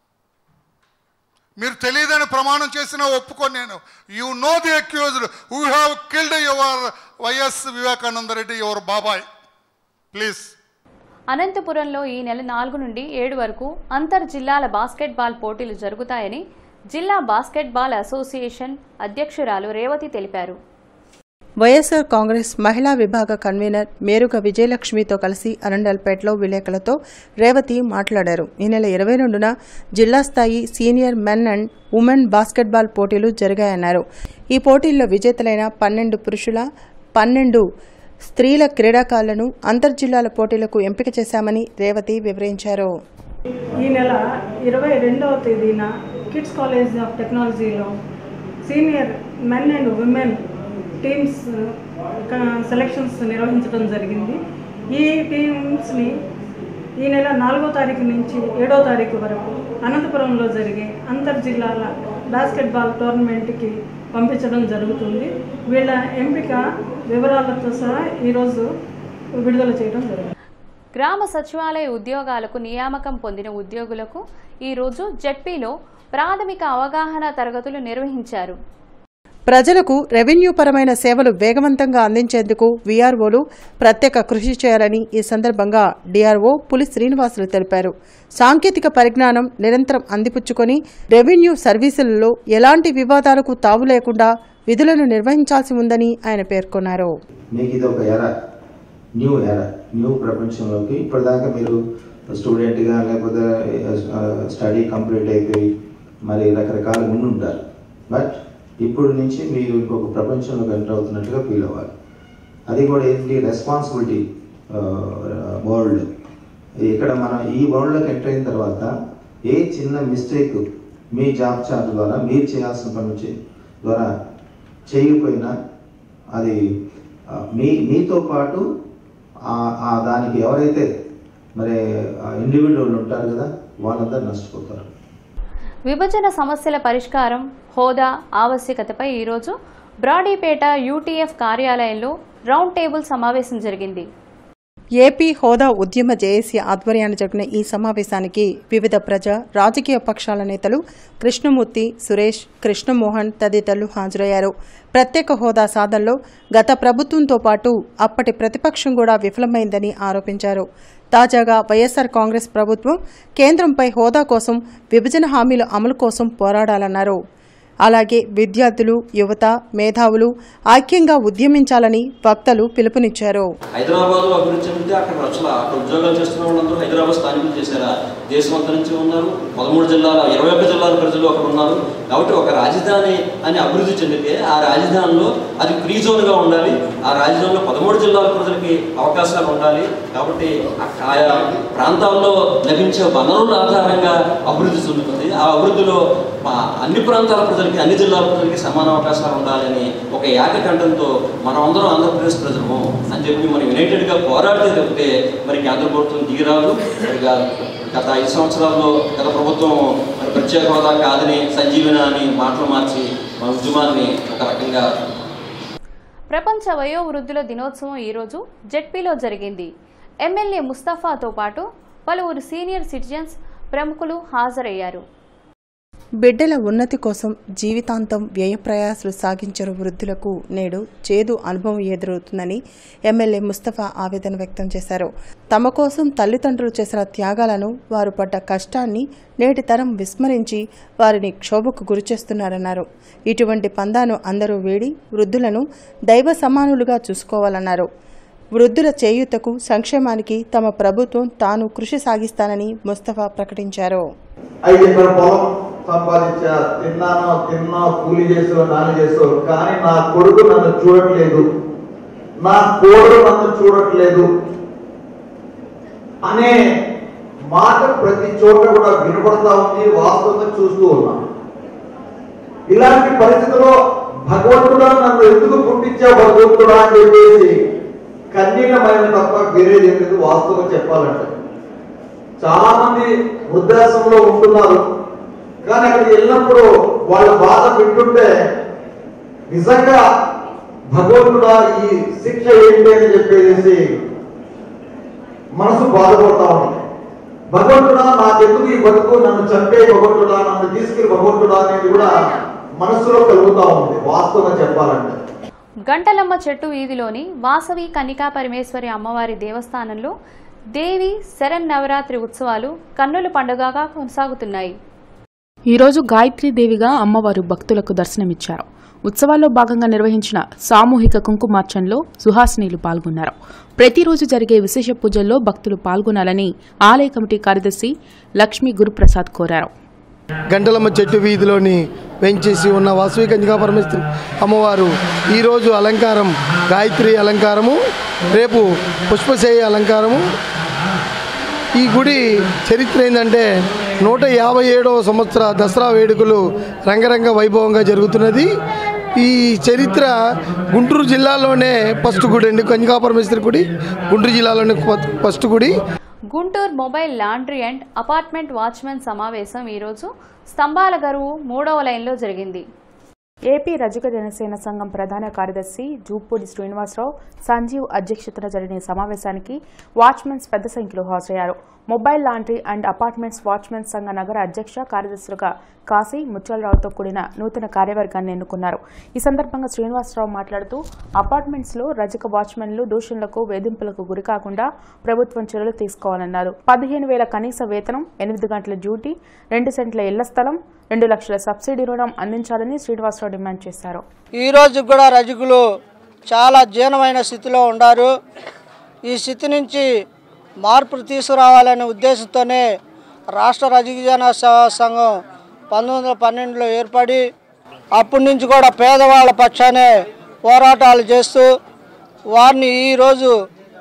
మీరు తెలియదని ప్రమాణం చేసిన ఒప్పుకొని నేను you know the accused who have killed your YS Vivekananda Reddy your బాబాయ్ ప్లీజ్ అనంతపురంలో ఈ నెల నాలుగు నుండి ఏడు వరకు అంతర్ జిల్లాల బాస్కెట్బాల్ పోటీలు జరుగుతాయని జిల్లా బాస్కెట్బాల్ అసోసియేషన్ అధ్యక్షురాలు రేవతి తెలిపారు వైఎస్సార్ కాంగ్రెస్ మహిళా విభాగ కన్వీనర్ మేరుగ విజయలక్ష్మితో కలిసి అరండల్పేటలో విలేకరులతో రేవతి మాట్లాడారు ఈ నెల ఇరవై రెండున జిల్లా స్థాయి senior men and women basketball పోటీలు జరిగాయన్నారు ఈ పోటీల్లో విజేతలైన పన్నెండు పురుషుల పన్నెండు స్త్రీల క్రీడాకారులను అంతర్జిల్లాల పోటీలకు ఎంపిక చేశామని రేవతి వివరించారు ఈ నెల ఇరవై రెండవ తేదీన కిడ్స్ కాలేజ్ ఆఫ్ టెక్నాలజీలో senior men and women teams selections నిర్వహించడం జరిగింది ఈ టీమ్స్ని ఈ నెల నాలుగో తారీఖు నుంచి ఏడో తారీఖు వరకు అనంతపురంలో జరిగే అంతర్ జిల్లాల బాస్కెట్బాల్ టోర్నమెంట్కి పంపించడం జరుగుతుంది వీళ్ళ ఎంపిక వివరాలతో సహా ఈరోజు విడుదల చేయడం జరుగుతుంది గ్రామ సచివాలయ ఉద్యోగాలకు నియామకం పొందిన ఉద్యోగులకు ఈరోజు జడ్పీలో ప్రాథమిక అవగాహన తరగతులు నిర్వహించారు ప్రజలకు రెవెన్యూ పరమైన సేవలు వేగవంతంగా అందించేందుకు వీఆర్ఓలు ప్రత్యేక కృషి చేయాలని ఈ సందర్భంగా డీఆర్ఓ పులి శ్రీనివాసులు తెలిపారు సాంకేతిక పరిజ్ఞానం నిరంతరం అందిపుచ్చుకొని రెవెన్యూ సర్వీసులలో ఎలాంటి వివాదాలకు తావు లేకుండా విధులను నిర్వహించాల్సి ఉందని ఆయన పేర్కొన్నారు మీకు ఇది ఒక ఎర న్యూ ఎర న్యూ ప్రపంచంలోకి ఇప్పటిదాకా మీరు స్టూడెంట్గా లేకపోతే స్టడీ కంప్లీట్ అయిపోయి మరి రకరకాల ఉండి ఉంటారు బట్ ఇప్పుడు నుంచి మీరు ఇంకొక ప్రపంచంలోకి ఎంటర్ అవుతున్నట్టుగా ఫీల్ అవ్వాలి అది కూడా ఏంటి రెస్పాన్సిబిలిటీ వరల్డ్ ఇక్కడ మనం ఈ వరల్డ్లోకి ఎంటర్ అయిన తర్వాత ఏ చిన్న మిస్టేక్ మీ జాబ్ చార్జ్ ద్వారా మీరు చేయాల్సిన పని చే- ద్వారా చేయకపోయినా అది ఆ, మీ మీతో పాటు ఆ- ఆ దానికి ఎవరైతే మరి ఇండివిజువల్ ఉంటారు కదా వాళ్ళందరూ నష్టపోతారు విభజన సమస్యల పరిష్కారం హోదా ఆవశ్యకతపై ఈరోజు బ్రాడీపేట యూటీఎఫ్ కార్యాలయంలో రౌండ్ టేబుల్ సమావేశం జరిగింది ఏపీ హోదా ఉద్యమ జేఏసీ ఆధ్వర్యాన జరిగిన ఈ సమావేశానికి వివిధ ప్రజా రాజకీయ పక్షాల నేతలు కృష్ణమూర్తి సురేష్ కృష్ణమోహన్ తదితరులు హాజరయ్యారు ప్రత్యేక హోదా సాధనలో గత ప్రభుత్వంతో పాటు అప్పటి ప్రతిపక్షం కూడా విఫలమైందని ఆరోపించారు తాజాగా వైఎస్సార్ కాంగ్రెస్ ప్రభుత్వం కేంద్రంపై హోదా కోసం విభజన హామీల అమలు కోసం పోరాడాలన్నారు అలాగే విద్యార్థులు యువత మేధావులు ఐక్యంగా ఉద్యమించాలని వక్తలు పిలుపునిచ్చారు హైదరాబాద్ లో అభివృద్ధి చెందితే అక్కడ లక్షల అక్కడ ఉద్యోగాలు చేస్తున్న వాళ్ళందరూ హైదరాబాద్ స్థానికులు చేశారా దేశం అంతా నుంచి ఉన్నారు పదమూడు జిల్లాల ఇరవై ఒక్క జిల్లాల ప్రజలు అక్కడ ఉన్నారు కాబట్టి ఒక రాజధాని అని అభివృద్ధి చెందితే ఆ రాజధానిలో అది ఫ్రీ జోన్గా ఉండాలి ఆ రాజధానిలో పదమూడు జిల్లాల ప్రజలకి అవకాశాలు ఉండాలి కాబట్టి ఆ- ఆయా ప్రాంతాల్లో లభించే వనరుల ఆధారంగా అభివృద్ధి చెందుతుంది ఆ అభివృద్ధిలో మా అన్ని ప్రాంతాల ప్రజలకి అన్ని జిల్లాల ప్రజలకి సమాన అవకాశాలు ఉండాలని ఒక ఏకకంఠంతో మనం అందరం ఆంధ్రప్రదేశ్ ప్రజలము అని చెప్పి మనం యునైటెడ్గా పోరాడితే తప్పితే మరి కేంద్ర ప్రభుత్వం దిగిరాదు మరి గా- గత ఐదు సంవత్సరాల్లో గత ప్రభుత్వం మరి ప్రత్యేక హోదా కాదని సంజీవన అని మాటలు మార్చి మన ఉద్యమాన్ని ఒక రకంగా ప్రపంచ వయోవృద్ధుల దినోత్సవం ఈరోజు జెడ్పీలో జరిగింది ఎమ్మెల్యే ముస్తఫాతో పాటు పలువురు సీనియర్ సిటిజన్స్ ప్రముఖులు హాజరయ్యారు బిడ్డల ఉన్నతి కోసం జీవితాంతం వ్యయప్రయాసాలు సాగించరు వృద్ధులకు నేడు చేదు అనుభవం ఎదురవుతుందని ఎమ్మెల్యే ముస్తఫా ఆవేదన వ్యక్తం చేశారు తమ కోసం తల్లిదండ్రులు చేసిన త్యాగాలను వారు పడ్డ కష్టాన్ని నేటి తరం విస్మరించి వారిని క్షోభకు గురిచేస్తున్నారన్నారు ఇటువంటి పందాను అందరూ వేడి వృద్ధులను దైవ సమానులుగా చూసుకోవాలన్నారు వృద్ధుల చేయూతకు సంక్షేమానికి తమ ప్రభుత్వం తాను కృషి సాగిస్తానని ముస్తఫా ప్రకటించారు ఐదు ఎకరం పొలం సంపాదించా తిన్నానో తిన్నో కూలి చేసో నాని చేసో కానీ నా కొడుకు నన్ను చూడట్లేదు నా కోడలు నన్ను చూడట్లేదు అనే మాట ప్రతి చోట కూడా వినపడతా ఉంది వాస్తవంగా చూస్తూ ఉన్నాం ఇలాంటి పరిస్థితుల్లో భగవంతుడా నన్ను ఎందుకు పుట్టించా భగవంతుడా అని చెప్పేసి కన్నీళ్ళమైన తప్ప వేరేది ఏం లేదు వాస్తవం చెప్పాలంటే చాలా మంది వృద్ధాశ్రమంలో ఉంటున్నారు కానీ అక్కడికి వెళ్ళినప్పుడు వాళ్ళ బాధ వింటుంటే నిజంగా భగవంతుడా ఈ శిక్ష ఏంటి అని చెప్పేసి మనసు బాధపడతా ఉంది భగవంతుడా నాకెందుకు ఈ బతుకు నన్ను చంపే భగవంతుడా నన్ను తీసుకెళ్లి భగవంతుడా అనేది కూడా మనసులో కలుగుతా ఉంది వాస్తవంగా చెప్పాలంటే గంటలమ్మ చెట్టు వీధిలోని వాసవి కన్నికా పరమేశ్వరి అమ్మవారి దేవస్థానంలో దేవి శరన్నవరాత్రి ఉత్సవాలు కన్నుల పండుగగా కొనసాగుతున్నాయి ఈరోజు గాయత్రీదేవిగా అమ్మవారు భక్తులకు దర్శనమిచ్చారు ఉత్సవాల్లో భాగంగా నిర్వహించిన సామూహిక కుంకుమార్చనలో సుహాసినీలు పాల్గొన్నారు ప్రతిరోజు జరిగే విశేష పూజల్లో భక్తులు పాల్గొనాలని ఆలయ కమిటీ కార్యదర్శి లక్ష్మీ గురుప్రసాద్ కోరారు గంటలమ్మ చెట్టు వీధిలోని వెంచేసి ఉన్న వాసవి కన్యకా పరమేశ్వరి అమ్మవారు ఈరోజు అలంకారం గాయత్రి అలంకారము రేపు పుష్పశేయ అలంకారము ఈ గుడి చరిత్ర ఏంటంటే నూట యాభై ఏడవ సంవత్సర దసరా వేడుకలు రంగరంగ వైభవంగా జరుగుతున్నది ఈ చరిత్ర గుంటూరు జిల్లాలోనే ఫస్ట్ గుడి అండి కన్యకా పరమేశ్వరి గుడి గుంటూరు జిల్లాలోనే ఫస్ట్ గుడి Guntur mobile laundry and apartment watchmen సమావేశం ఈరోజు స్తంభాల గరువు మూడవ లైన్లో జరిగింది ఏపీ రజక జనసేన సంఘం ప్రధాన కార్యదర్శి జూపూడి శ్రీనివాసరావు సంజీవ్ అధ్యక్షతన జరిగిన ఈ సమావేశానికి వాచ్మెన్స్ పెద్ద సంఖ్యలో హాజరయ్యారు mobile laundry and apartments watchmen సంఘ నగర అధ్యక్ష కార్యదర్శులుగా కాశీ ముత్యాలరావుతో కూడిన నూతన కార్యవర్గాన్ని ఎన్నుకున్నారు ఈ సందర్భంగా శ్రీనివాసరావు మాట్లాడుతూ అపార్ట్మెంట్స్లో రజక వాచ్మెన్లు దూషణలకు వేధింపులకు గురి కాకుండా ప్రభుత్వం చర్యలు తీసుకోవాలన్నారు పదిహేను వేల కనీస వేతనం ఎనిమిది గంటల డ్యూటీ రెండు సెంట్ల ఇళ్ల స్థలం రెండు లక్షల సబ్సిడీ రుణం అందించాలని శ్రీనివాసరావు డిమాండ్ చేశారు ఈ రోజు కూడా రజకులు చాలా జీర్ణమైన స్థితిలో ఉన్నారు ఈ స్థితి నుంచి మార్పులు తీసుకురావాలనే ఉద్దేశంతోనే రాష్ట్ర రజకజన సేవా సంఘం పంతొమ్మిది వందల పన్నెండులో ఏర్పడి అప్పటి నుంచి కూడా పేదవాళ్ళ పక్షానే పోరాటాలు చేస్తూ వారిని ఈరోజు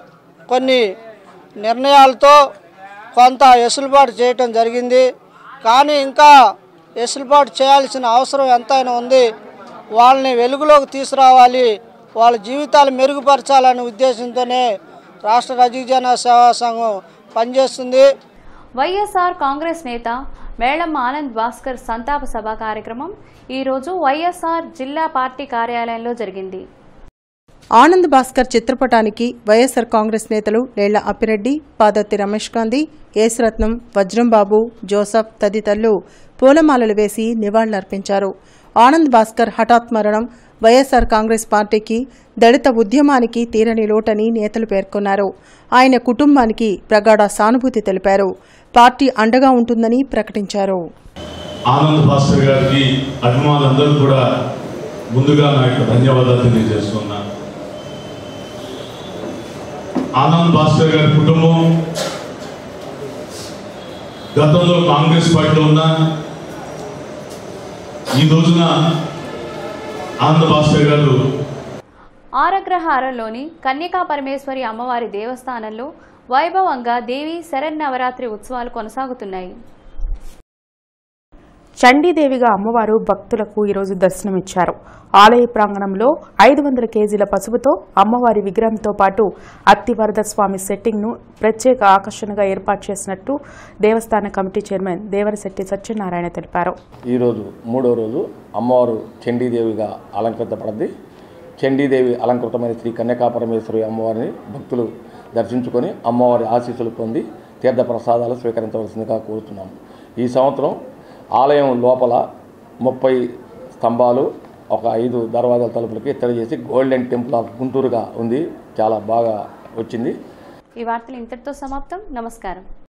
కొన్ని నిర్ణయాలతో కొంత వెసులుబాటు చేయటం జరిగింది కానీ ఇంకా వెసులుబాటు చేయాల్సిన అవసరం ఎంతైనా ఉంది వాళ్ళని వెలుగులోకి తీసుకురావాలి వాళ్ళ జీవితాలు మెరుగుపరచాలనే ఉద్దేశంతోనే రాష్ట్ర రజకజన సేవా సంఘం పనిచేస్తుంది వైఎస్ఆర్ కాంగ్రెస్ నేత మేళం ఆనంద్ భాస్కర్ సంతాప సభ కార్యక్రమం ఈరోజు వైఎస్ఆర్ జిల్లా పార్టీ కార్యాలయంలో జరిగింది ఆనంద్ భాస్కర్ చిత్రపటానికి వైఎస్సార్ కాంగ్రెస్ నేతలు లేళ్ల అప్పిరెడ్డి పాదత్తి రమేష్ గాంధీ యేసురత్నం వజ్రంబాబు జోసఫ్ తదితరులు పూలమాలలు వేసి నివాళులర్పించారు ఆనంద్ భాస్కర్ హఠాత్ మరణం వైఎస్సార్ కాంగ్రెస్ పార్టీకి దళిత ఉద్యమానికి తీరని లోటని నేతలు పేర్కొన్నారు ఆయన కుటుంబానికి ప్రగాఢ సానుభూతి తెలిపారు పార్టీ అండగా ఉంటుందని ప్రకటించారు ఆనంద్ భాస్కర్ గారికి అభిమానులందరూ కూడా ముందుగా నా యొక్క ధన్యవాదాలు తెలియజేస్తున్నాను ఆనంద్ భాస్కర్ గారి కుటుంబం గతంలో కాంగ్రెస్ పార్టీలో ఉన్న ఈ రోజున ఆనంద్ భాస్కర్ గారు ఆరగ్రహారంలోని కన్యకా పరమేశ్వరి అమ్మవారి దేవస్థానంలో వైభవంగా దేవి శరన్నవరాత్రి ఉత్సవాలు కొనసాగుతున్నాయి చండీదేవిగా అమ్మవారు భక్తులకు ఈరోజు దర్శనమిచ్చారు ఆలయ ప్రాంగణంలో ఐదు వందల కేజీల పసుపుతో అమ్మవారి విగ్రహంతో పాటు అత్తివరద స్వామి సెట్టింగ్ను ప్రత్యేక ఆకర్షణగా ఏర్పాటు చేసినట్టు దేవస్థాన కమిటీ చైర్మన్ దేవరశెట్టి సత్యనారాయణ తెలిపారు ఈరోజు మూడో రోజు అమ్మవారు చండీదేవిగా అలంకరించబడింది చండీదేవి అలంకృతమైన శ్రీ కన్యకాపరమేశ్వరి అమ్మవారిని భక్తులు దర్శించుకొని అమ్మవారి ఆశీస్సులు పొంది తీర్థ ప్రసాదాలు స్వీకరించవలసిందిగా కోరుతున్నాము ఈ సంవత్సరం ఆలయం లోపల ముప్పై స్తంభాలు ఒక ఐదు దర్వాజాల తలుపులకి ఇత్తడి చేసి గోల్డెన్ టెంపుల్ ఆఫ్ గుంటూరుగా ఉంది చాలా బాగా వచ్చింది ఈ వార్తలు ఇంతటితో సమాప్తం నమస్కారం